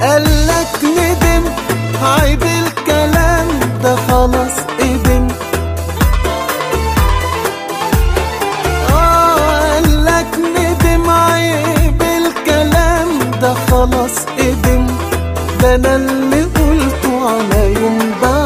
قالك ندم عيب الكلام ده خلاص ادم آه قالك ندم عيب الكلام ده خلاص ادم ده انا اللي قلته على يوم بعد